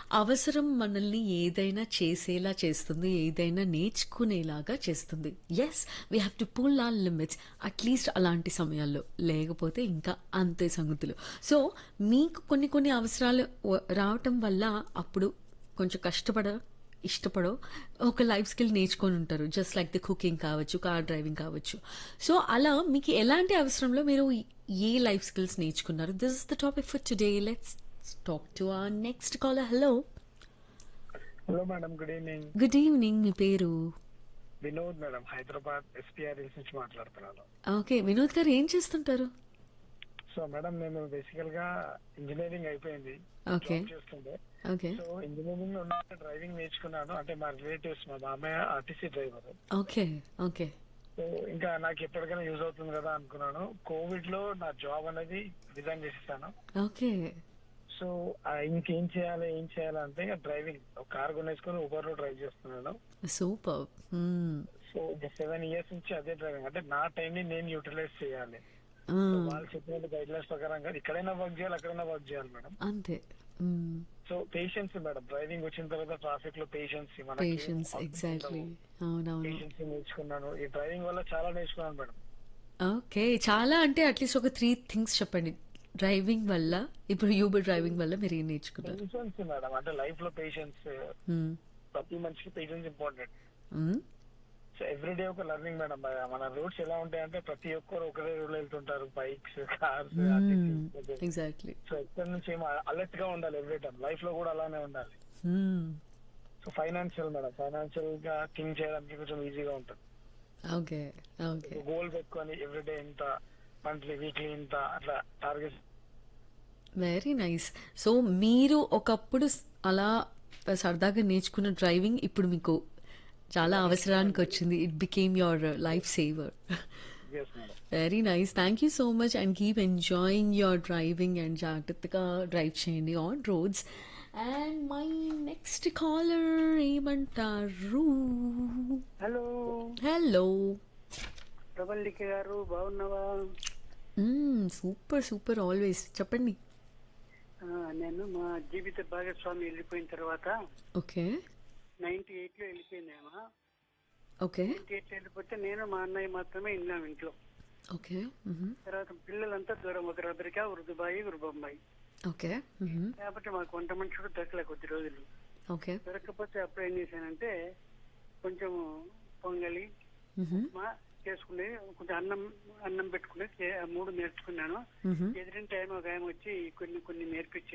అవసరం మనల్ని ఏదైనా చేసేలా చేస్తుంది ఏదైనా నేర్చుకునేలాగా చేస్తుంది yes we have to pull our limits at least అలాంటి సమయాల్లో లేకపోతే ఇంకా అంతే సంగతులు సో మీకు కొన్ని కొన్ని అవసరాలు వ- రావటం వల్ల అప్పుడు కొంచెం కష్టపడ ఇష్టపడో ఒక లైఫ్ స్కిల్ నేర్చుకొని ఉంటారు జస్ట్ లైక్ ది కుకింగ్ కావచ్చు కార్ డ్రైవింగ్ కావచ్చు సో అలా మీకు ఎలాంటి అవసరంలో మీరు ఏ లైఫ్ స్కిల్స్ నేర్చుకున్నారు this is the topic for today let's talk to our next caller hello hello madam good evening good evening మీ పేరు వినోద్ మేడం హైదరాబాద్ ఎస్పీఆర్ నుంచి మాట్లాడుతున్నాను ఓకే వినోద్ గారు ఏం చేస్తుంటారు సో మేడం నేను బేసికల్ గా ఇంజనీరింగ్ అయిపోయింది ఓకే జాబ్ చేస్తుండే ఓకే సో ఇంజనీరింగ్ లో ఉన్న డ్రైవింగ్ నేర్చుకున్నాను అంటే మా రిలేటివ్స్ మా మామయ్య RTC driver okay okay so ఇంకా నాకు ఎప్పటికైనా యూజ్ అవుతుంది కదా అనుకున్నాను కోవిడ్ లో నా జాబ్ అనేది రిజైన్ చేసేసాను ఓకే సో ఆ ఇంకేం చేయాలి ఏం చేయాలి అంటే డ్రైవింగ్ ఒక కార్ కొనేసుకొని ఊబర్ లో డ్రైవ్ చేస్తున్నాను సూపర్ సో సెవెన్ ఇయర్స్ నుంచి అదే డ్రైవింగ్ అంటే నా టైం ని నేను యూటిలైజ్ చేయాలి వాళ్ళు చెప్పినట్టు గైడ్ లైన్స్ ప్రకారం కాదు ఇక్కడైనా వర్క్ చేయాలి అక్కడైనా వర్క్ చేయాలి మేడం అంతే మ్మ్. సో పేషెన్స్ మేడం డ్రైవింగ్ వచ్చిన తర్వాత ట్రాఫిక్ లో పేషెన్స్ పేషెన్స్ ఎగ్జాక్ట్లీ అవునవును పేషెన్స్ నేర్చుకున్నాను ఈ డ్రైవింగ్ వల్ల చాలా నేర్చుకున్నాను మేడం ఓకే చాలా అంటే అట్లీస్ట్ ఒక త్రీ థింగ్స్ చెప్పండి డ్రైవింగ్ వల్ల ఇప్పుడు యూబర్ డ్రైవింగ్ వల్ల మీరు ఏం నేర్చుకున్నారు పేషెన్స్ మేడం అంటే లైఫ్ లో పేషెన్స్ మ్మ్. ప్రతి మనిషికి పేషెన్స్ ఇంపార్టెంట్ మ్మ్. సో సో ఎవ్రీడే ఒక లర్నింగ్ మేడం మన రూట్స్ ఎలా ఉంటాయంటే ప్రతి ఒక్కరు ఒకరే రూల్ వెళ్తుంటారు బైక్స్ కార్స్ ఎగ్జాక్ట్లీ సో ఎక్కడి నుంచి ఏమో అలర్ట్ గా ఉండాలి ఎవ్రీ టైం లైఫ్ లో కూడా అలానే ఉండాలి సో ఫైనాన్షియల్ మేడం ఫైనాన్షియల్ గా థింక్ చేయడానికి కొంచెం ఈజీగా ఉంటుంది ఓకే ఓకే గోల్ పెట్టుకొని ఎవ్రీడే ఇంత మంత్లీ వీక్లీ ఇంత అట్లా టార్గెట్ వెరీ నైస్ సో మీరు ఒకప్పుడు స్- అలా సరదాగా నేర్చుకున్న డ్రైవింగ్ ఇప్పుడు మీకు చాలా అవసరానికి వచ్చింది it became your life saver yes madam very nice thank you so much and keep enjoying your driving and జాగ్రత్తగా డ్రైవ్ చేయండి on roads and my next caller ఏమంటారు హలో హలో ప్రబల్లిక గారు బాగున్నావా సూపర్ సూపర్ ఆల్వేస్ చెప్పండి ఆ, నేను మా జీవిత భాగస్వామి వెళ్ళిపోయిన తర్వాత ఓకే నైన్టీ ఎయిట్ లో వెళ్ళిపోయిందేమో ఓకే నైన్టీ ఎయిట్ వెళ్ళిపోతే నేను మా అన్నయ్య మాత్రమే వెళ్ళాం ఇంట్లో ఓకే తర్వాత పిల్లలంతా దూరం ఒకరు అమెరికా ఒకరు దుబాయ్ ఒకరు బొంబాయి ఓకే కాబట్టి మాకు వంట మనిషి కూడా దొరకలే కొద్ది రోజులు ఓకే దొరకకపోతే అప్పుడు ఏం చేశానంటే కొంచెం పొంగలి మా చేసుకునే కొంచెం అన్నం అన్నం పెట్టుకునే చే- ఆ మూడు నేర్చుకున్నాను ఎదురింటి టైం ఒక ఆయన వచ్చి కొన్ని కొన్ని నేర్పించి